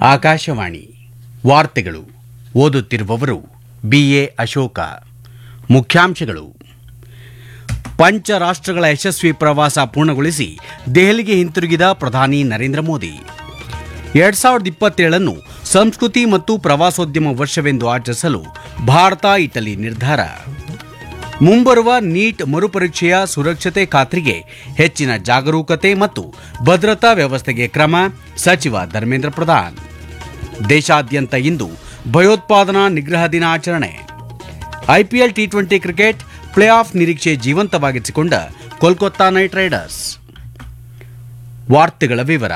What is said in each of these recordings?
ಆಕಾಶವಾಣಿ ವಾರ್ತೆಗಳು ಓದುತ್ತಿರುವವರು ಬಿಎ ಅಶೋಕ ಮುಖ್ಯಾಂಶಗಳು ಪಂಚ ರಾಷ್ಟ್ರಗಳ ಯಶಸ್ವಿ ಪ್ರವಾಸ ಪೂರ್ಣಗೊಳಿಸಿ ದೆಹಲಿಗೆ ಹಿಂತಿರುಗಿದ ಪ್ರಧಾನಿ ನರೇಂದ್ರ ಮೋದಿ ಎರಡ್ ಸಾವಿರದ ಇಪ್ಪತ್ತೇಳನ್ನು ಸಂಸ್ಕೃತಿ ಮತ್ತು ಪ್ರವಾಸೋದ್ಯಮ ವರ್ಷವೆಂದು ಆಚರಿಸಲು ಭಾರತ ಇಟಲಿ ನಿರ್ಧಾರ ಮುಂಬರುವ ನೀಟ್ ಮರುಪರೀಕ್ಷೆಯ ಸುರಕ್ಷತೆ ಖಾತ್ರಿಗೆ ಹೆಚ್ಚಿನ ಜಾಗರೂಕತೆ ಮತ್ತು ಭದ್ರತಾ ವ್ಯವಸ್ಥೆಗೆ ಕ್ರಮ ಸಚಿವ ಧರ್ಮೇಂದ್ರ ಪ್ರಧಾನ್ ದೇಶಾದ್ಯಂತ ಇಂದು ಭಯೋತ್ಪಾದನಾ ನಿಗ್ರಹ ದಿನಾಚರಣೆ IPL T twenty cricket playoff ನಿರೀಕ್ಷೆ ಜೀವಂತವಾಗಿಸಿಕೊಂಡ ಕೋಲ್ಕತ್ತಾ ನೈಟ್ ರೈಡರ್ಸ್ ವಾರ್ತೆಗಳ ವಿವರ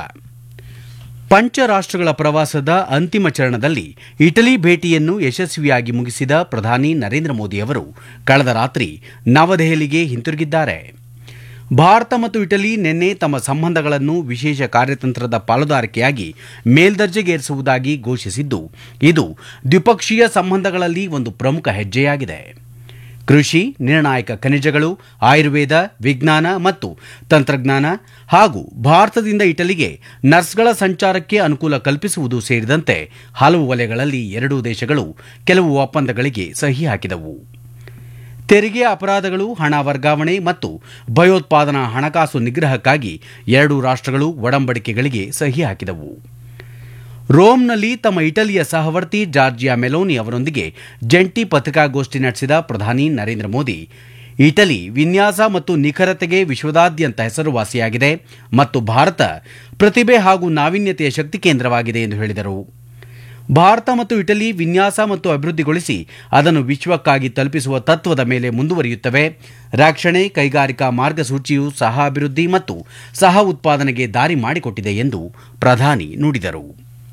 ಪಂಚ ರಾಷ್ಟ್ರಗಳ ಪ್ರವಾಸದ ಅಂತಿಮ ಚರಣದಲ್ಲಿ ಇಟಲಿ ಭೇಟಿಯನ್ನು ಯಶಸ್ವಿಯಾಗಿ ಮುಗಿಸಿದ ಪ್ರಧಾನಿ ನರೇಂದ್ರ ಮೋದಿ ಅವರು ಕಳೆದ ರಾತ್ರಿ ನವದೆಹಲಿಗೆ ಹಿಂತಿರುಗಿದ್ದಾರೆ ಭಾರತ ಮತ್ತು ಇಟಲಿ ನಿನ್ನೆ ತಮ್ಮ ಸಂಬಂಧಗಳನ್ನು ವಿಶೇಷ ಕಾರ್ಯತಂತ್ರದ ಪಾಲುದಾರಿಕೆಯಾಗಿ ಮೇಲ್ದರ್ಜೆಗೇರಿಸುವುದಾಗಿ ಘೋಷಿಸಿದ್ದು ಇದು ದ್ವಿಪಕ್ಷೀಯ ಸಂಬಂಧಗಳಲ್ಲಿ ಒಂದು ಪ್ರಮುಖ ಹೆಜ್ಜೆಯಾಗಿದೆ ಕೃಷಿ ನಿರ್ಣಾಯಕ ಖನಿಜಗಳು ಆಯುರ್ವೇದ ವಿಜ್ಞಾನ ಮತ್ತು ತಂತ್ರಜ್ಞಾನ ಹಾಗೂ ಭಾರತದಿಂದ ಇಟಲಿಗೆ ನರ್ಸ್ಗಳ ಸಂಚಾರಕ್ಕೆ ಅನುಕೂಲ ಕಲ್ಪಿಸುವುದು ಸೇರಿದಂತೆ ಹಲವು ವಲಯಗಳಲ್ಲಿ ಎರಡೂ ದೇಶಗಳು ಕೆಲವು ಒಪ್ಪಂದಗಳಿಗೆ ಸಹಿ ಹಾಕಿದವು ತೆರಿಗೆ ಅಪರಾಧಗಳು ಹಣ ವರ್ಗಾವಣೆ ಮತ್ತು ಭಯೋತ್ಪಾದನಾ ಹಣಕಾಸು ನಿಗ್ರಹಕ್ಕಾಗಿ ಎರಡೂ ರಾಷ್ಟ್ರಗಳು ಒಡಂಬಡಿಕೆಗಳಿಗೆ ಸಹಿ ಹಾಕಿದವು ರೋಮ್ನಲ್ಲಿ ತಮ್ಮ ಇಟಲಿಯ ಸಹವರ್ತಿ ಜಾರ್ಜಿಯಾ ಮೆಲೋನಿ ಅವರೊಂದಿಗೆ ಜಂಟಿ ಪತ್ರಿಕಾಗೋಷ್ಠಿ ನಡೆಸಿದ ಪ್ರಧಾನಿ ನರೇಂದ್ರ ಮೋದಿ ಇಟಲಿ ವಿನ್ಯಾಸ ಮತ್ತು ನಿಖರತೆಗೆ ವಿಶ್ವದಾದ್ಯಂತ ಹೆಸರುವಾಸಿಯಾಗಿದೆ ಮತ್ತು ಭಾರತ ಪ್ರತಿಭೆ ಹಾಗೂ ನಾವೀನ್ಯತೆಯ ಶಕ್ತಿ ಕೇಂದ್ರವಾಗಿದೆ ಎಂದು ಹೇಳಿದರು ಭಾರತ ಮತ್ತು ಇಟಲಿ ವಿನ್ಯಾಸ ಮತ್ತು ಅಭಿವೃದ್ಧಿಗೊಳಿಸಿ ಅದನ್ನು ವಿಶ್ವಕ್ಕಾಗಿ ತಲುಪಿಸುವ ತತ್ವದ ಮೇಲೆ ಮುಂದುವರಿಯುತ್ತವೆ ರಕ್ಷಣೆ ಕೈಗಾರಿಕಾ ಮಾರ್ಗಸೂಚಿಯು ಸಹ ಅಭಿವೃದ್ಧಿ ಮತ್ತು ಸಹ ಉತ್ಪಾದನೆಗೆ ದಾರಿ ಮಾಡಿಕೊಟ್ಟಿದೆ ಎಂದು ಪ್ರಧಾನಿ ನುಡಿದರು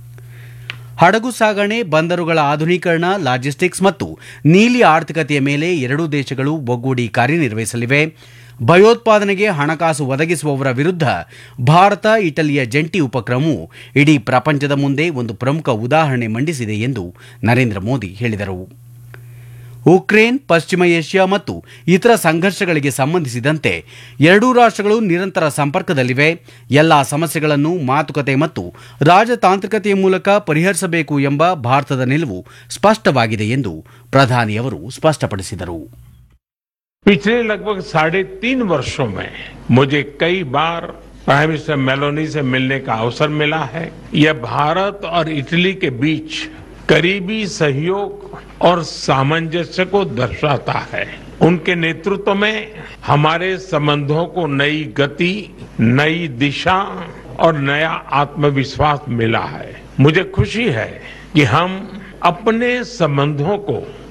ಹಡಗು ಸಾಗಣೆ ಬಂದರುಗಳ ಆಧುನೀಕರಣ ಲಾಜಿಸ್ಟಿಕ್ಸ್ ಮತ್ತು ನೀಲಿ ಆರ್ಥಿಕತೆಯ ಮೇಲೆ ಎರಡೂ ದೇಶಗಳು ಒಗ್ಗೂಡಿ ಕಾರ್ಯನಿರ್ವಹಿಸಲಿವೆ ಭಯೋತ್ಪಾದನೆಗೆ ಹಣಕಾಸು ಒದಗಿಸುವವರ ವಿರುದ್ಧ ಭಾರತ ಇಟಲಿಯ ಜಂಟಿ ಉಪಕ್ರಮವು ಇಡೀ ಪ್ರಪಂಚದ ಮುಂದೆ ಒಂದು ಪ್ರಮುಖ ಉದಾಹರಣೆ ಮಂಡಿಸಿದೆ ಎಂದು ನರೇಂದ್ರ ಮೋದಿ ಹೇಳಿದರು ಉಕ್ರೇನ್ ಪಶ್ಚಿಮ ಏಷ್ಯಾ ಮತ್ತು ಇತರ ಸಂಘರ್ಷಗಳಿಗೆ ಸಂಬಂಧಿಸಿದಂತೆ ಎರಡೂ ರಾಷ್ಟ್ರಗಳು ನಿರಂತರ ಸಂಪರ್ಕದಲ್ಲಿವೆ ಎಲ್ಲಾ ಸಮಸ್ಯೆಗಳನ್ನು ಮಾತುಕತೆ ಮತ್ತು ರಾಜತಾಂತ್ರಿಕತೆಯ ಮೂಲಕ ಪರಿಹರಿಸಬೇಕು ಎಂಬ ಭಾರತದ ನಿಲುವು ಸ್ಪಷ್ಟವಾಗಿದೆ ಎಂದು ಪ್ರಧಾನಿಯವರು ಸ್ಪಷ್ಟಪಡಿಸಿದರು पिछले लगभग साढ़े तीन वर्षों में मुझे कई बार प्राइम मिनिस्टर मेलोनी से मिलने का अवसर मिला है यह भारत और इटली के बीच करीबी सहयोग और सामंजस्य को दर्शाता है उनके नेतृत्व में हमारे संबंधों को नई गति नई दिशा और नया आत्मविश्वास मिला है मुझे खुशी है कि हम अपने संबंधों को